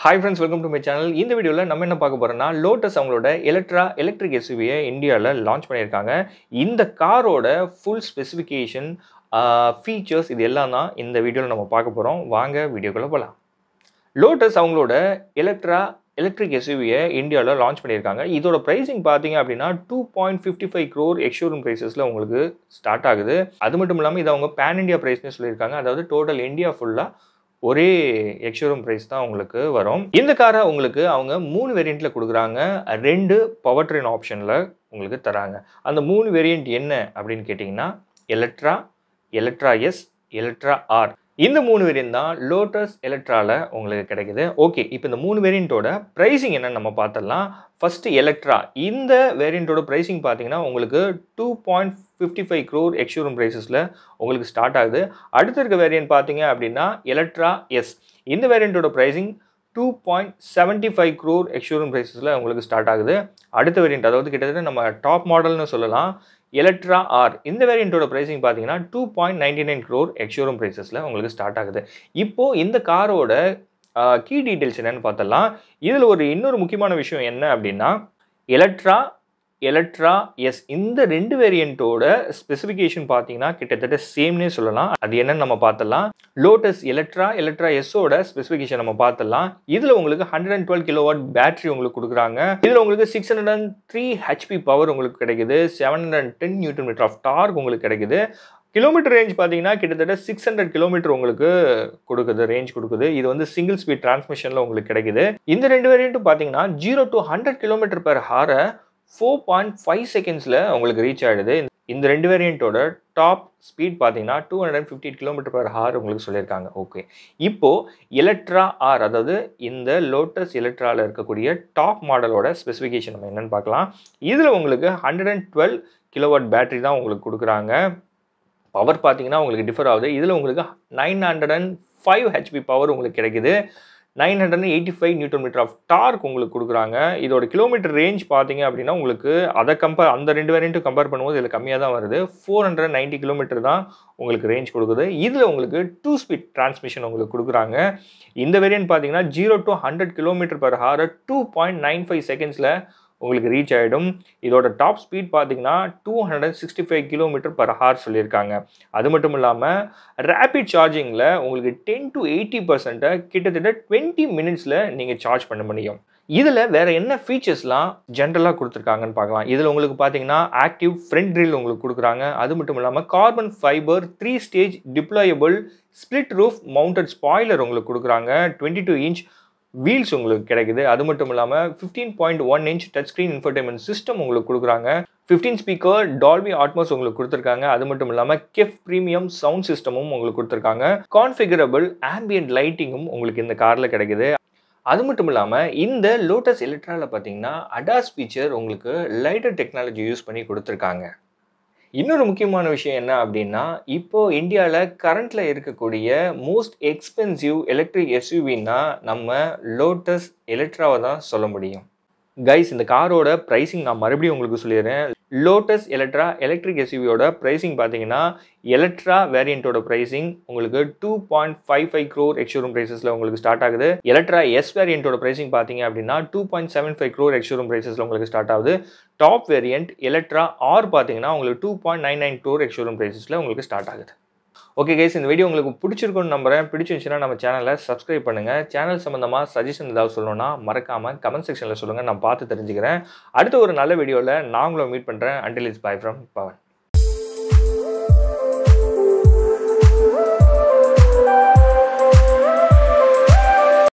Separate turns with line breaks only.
hi friends welcome to my channel இந்த வீடியோவில் நம்ம என்ன பார்க்க போகிறோம்னா லோட்டஸ் அவங்களோட எலக்ட்ரா எலக்ட்ரிக் எஸ்யூவியை இந்தியாவில் லான்ச் பண்ணியிருக்காங்க இந்த காரோட ஃபுல் ஸ்பெசிஃபிகேஷன் ஃபீச்சர்ஸ் இது எல்லாம் தான் இந்த வீடியோவில் நம்ம பார்க்க போகிறோம் வாங்க வீடியோக்குள்ளே போகலாம் லோட்டஸ் அவங்களோட எலக்ட்ரா எலக்ட்ரிக் எஸ்யூவியை இந்தியாவில் லான்ச் பண்ணியிருக்காங்க இதோட ப்ரைஸிங் பார்த்தீங்க அப்படின்னா two point fifty five crore ex showroom ப்ரைஸஸில் உங்களுக்கு ஸ்டார்ட் ஆகுது அது மட்டும் இல்லாமல் இது அவங்க பேன் இந்தியா ப்ரைஸ்னு சொல்லியிருக்காங்க அதாவது டோட்டல் இந்தியா ஃபுல்லாக ஒரே எக்ஷோரூம் ப்ரைஸ் தான் உங்களுக்கு வரும் இந்த காரை உங்களுக்கு அவங்க மூணு வேரியண்ட்டில் கொடுக்குறாங்க ரெண்டு பவர் ட்ரெயின் ஆப்ஷனில் உங்களுக்கு தராங்க அந்த மூணு வேரியண்ட் என்ன அப்படின்னு கேட்டிங்கன்னா Electra Electra S Electra R இந்த மூணு வேரியன்ட் தான் லோட்டஸ் எலக்ட்ராவில் உங்களுக்கு கிடைக்குது ஓகே இப்போ இந்த மூணு வேரியண்ட்டோட ப்ரைஸிங் என்னன்னு நம்ம பார்த்துடலாம் ஃபஸ்ட்டு எலக்ட்ரா இந்த வேரியண்ட்டோட ப்ரைஸிங் பார்த்தீங்கன்னா உங்களுக்கு two point fifty five crore ex showroom ப்ரைஸஸில் உங்களுக்கு ஸ்டார்ட் ஆகுது அடுத்த இருக்க வேரியன்ட் பார்த்தீங்க அப்படின்னா எலக்ட்ரா எஸ் இந்த வேரியண்ட்டோட pricing two point seventy five crore ex showroom ப்ரைஸஸில் உங்களுக்கு ஸ்டார்ட் ஆகுது அடுத்த வேரியண்ட் அதாவது கிட்டத்தட்ட நம்ம டாப் மாடல்னு சொல்லலாம் எலக்ட்ரா ஆர் இந்த வேரியண்ட்டோட ப்ரைஸிங் பார்த்தீங்கன்னா two point ninety nine crore ex showroom ப்ரைஸஸில் உங்களுக்கு ஸ்டார்ட் ஆகுது இப்போது இந்த காரோட கீ டீட்டெயில்ஸ் என்னென்னு பார்த்தலாம் இதில் ஒரு இன்னொரு முக்கியமான விஷயம் என்ன அப்படின்னா எலக்ட்ரா எலக்ட்ரா எஸ் இந்த ரெண்டு வேரியண்ட்டோட ஸ்பெசிஃபிகேஷன் பார்த்தீங்கன்னா கிட்டத்தட்ட சேம்னே சொல்லலாம் அது என்னன்னு நம்ம பார்த்தலாம் லோட்டஸ் எலக்ட்ரா எலக்ட்ரா எஸ்ஸோட ஸ்பெசிஃபிகேஷன் நம்ம பார்த்தலாம் இதில் உங்களுக்கு hundred and twelve kilo watt battery உங்களுக்கு கொடுக்குறாங்க இதில் உங்களுக்கு six hundred and three HP power உங்களுக்கு கிடைக்குது seven hundred and ten newton metre of torque உங்களுக்கு கிடைக்குது கிலோமீட்டர் ரேஞ்ச் பார்த்தீங்கன்னா கிட்டத்தட்ட சிக்ஸ் ஹண்ட்ரட் கிலோமீட்டர் உங்களுக்கு கொடுக்குது ரேஞ்ச் கொடுக்குது இது வந்து சிங்கிள் ஸ்பீட் டிரான்ஸ்மிஷனில் உங்களுக்கு கிடைக்குது இந்த ரெண்டு வேரியண்ட்டும் பார்த்தீங்கன்னா zero to hundred kilometre per ஹாரை ஃபோர் பாயிண்ட் ஃபைவ் செகண்ட்ஸில் உங்களுக்கு ரீச் ஆகிடுது இந்த ரெண்டு வேரியண்ட்டோட டாப் ஸ்பீட் பார்த்தீங்கன்னா two hundred and fifty kilometre per hour உங்களுக்கு சொல்லியிருக்காங்க ஓகே இப்போது எலக்ட்ரா ஆர் அதாவது இந்த லோட்டஸ் எலக்ட்ராவில் இருக்கக்கூடிய டாப் மாடலோட ஸ்பெசிஃபிகேஷன் நம்ம என்னென்னு பார்க்கலாம் இதில் உங்களுக்கு hundred and twelve kilowatt battery தான் உங்களுக்கு கொடுக்குறாங்க பவர் பார்த்தீங்கன்னா உங்களுக்கு டிஃபர் ஆகுது இதில் உங்களுக்கு nine hundred and five HP power உங்களுக்கு கிடைக்குது nine hundred eighty five newton metre of torque உங்களுக்கு கொடுக்குறாங்க இதோட கிலோமீட்டர் ரேஞ்ச் பார்த்தீங்க அப்படின்னா உங்களுக்கு அதை கம்பேர் அந்த ரெண்டு வேரியண்ட்டும் கம்பேர் பண்ணும்போது இதில் கம்மியாக தான் வருது ஃபோர் ஹண்ட்ரட் நைன்ட்டி கிலோமீட்டர் தான் உங்களுக்கு ரேஞ்ச் கொடுக்குது இதில் உங்களுக்கு டூ ஸ்பீட் டிரான்ஸ்மிஷன் உங்களுக்கு கொடுக்குறாங்க இந்த வேரியன்ட் பார்த்தீங்கன்னா zero to hundred kilometre per hour two point nine five செகண்ட்ஸில் உங்களுக்கு ரீச் ஆகிடும் இதோட டாப் ஸ்பீட் பார்த்தீங்கன்னா two hundred sixty five kilometre per hour சொல்லியிருக்காங்க அது மட்டும் இல்லாமல் ரேபிட் சார்ஜிங்கில் உங்களுக்கு டென் டு எயிட்டி பர்சன்ட்டை கிட்டத்தட்ட டுவெண்ட்டி மினிட்ஸில் நீங்கள் சார்ஜ் பண்ண முடியும் இதில் வேறு என்ன ஃபீச்சர்ஸ்லாம் ஜென்ரலாக கொடுத்துருக்காங்கன்னு பார்க்கலாம் இதில் உங்களுக்கு பார்த்தீங்கன்னா ஆக்டிவ் ஃப்ரண்ட் ட்ரில் உங்களுக்கு கொடுக்குறாங்க அது மட்டும் இல்லாமல் carbon fibre three stage deployable split roof mounted spoiler உங்களுக்கு கொடுக்குறாங்க டுவெண்ட்டி டூ இன்ச் வீல்ஸ் உங்களுக்கு கிடைக்குது அது மட்டும் இல்லாமல் fifteen point one inch touch screen infotainment system உங்களுக்கு கொடுக்குறாங்க ஃபிஃப்டீன் ஸ்பீக்கர் டால்பி ஆட்மோஸ் உங்களுக்கு கொடுத்துருக்காங்க அது மட்டும் இல்லாமல் கெஃப் ப்ரீமியம் சவுண்ட் சிஸ்டமும் உங்களுக்கு கொடுத்துருக்காங்க கான்ஃபிகரபிள் ஆம்பியன்ட் லைட்டிங்கும் உங்களுக்கு இந்த காரில் கிடைக்குது அது மட்டும் இல்லாமல் இந்த லோட்டஸ் எலக்ட்ராவில் பார்த்தீங்கன்னா அடாஸ் ஃபீச்சர் உங்களுக்கு லைட்டர் டெக்னாலஜி யூஸ் பண்ணி கொடுத்துருக்காங்க இன்னொரு முக்கியமான விஷயம் என்ன அப்படின்னா இப்போ இந்தியாவில் கரண்ட்டில் இருக்கக்கூடிய மோஸ்ட் எக்ஸ்பென்சிவ் எலக்ட்ரிக் எஸ்யூவின்னா நம்ம லோட்டஸ் எலக்ட்ராவை தான் சொல்ல முடியும் கைஸ் இந்த காரோட ப்ரைஸிங் நான் மறுபடியும் உங்களுக்கு சொல்லிடுறேன் லோட்டஸ் எலக்ட்ரா எலக்ட்ரிக் எஸ்யூவியோட ப்ரைஸிங் பார்த்தீங்கன்னா எலக்ட்ரா வேரியண்ட்டோட ப்ரைஸிங் உங்களுக்கு two point five five crore ex showroom ப்ரைஸஸில் உங்களுக்கு ஸ்டார்ட் ஆகுது எலக்ட்ரா எஸ் வேரியண்ட்டோட ப்ரைஸிங் பார்த்தீங்க அப்படின்னா two point seven five crore ex showroom ப்ரைஸஸில் உங்களுக்கு ஸ்டார்ட் ஆகுது டாப் வேரியண்ட் எலக்ட்ரா ஆர் பார்த்தீங்கன்னா உங்களுக்கு two point nine nine crore ex showroom ப்ரைஸஸில் உங்களுக்கு ஸ்டார்ட் ஆகுது ஓகே கைஸ் இந்த வீடியோ உங்களுக்கு பிடிச்சிருக்குன்னு நம்புறேன் பிடிச்சிருந்துச்சுன்னா நம்ம சேனலை சப்ஸ்கிரைப் பண்ணுங்கள் சேனல் சம்மந்தமாக சஜஷன் ஏதாவது சொல்லணும்னா மறக்காமல் கமெண்ட் செக்ஷனில் சொல்லுங்கள் நான் பார்த்து தெரிஞ்சுக்கிறேன் அடுத்த ஒரு நல்ல வீடியோவில் நான் உங்களை மீட் பண்ணுறேன் until is bye from Pawan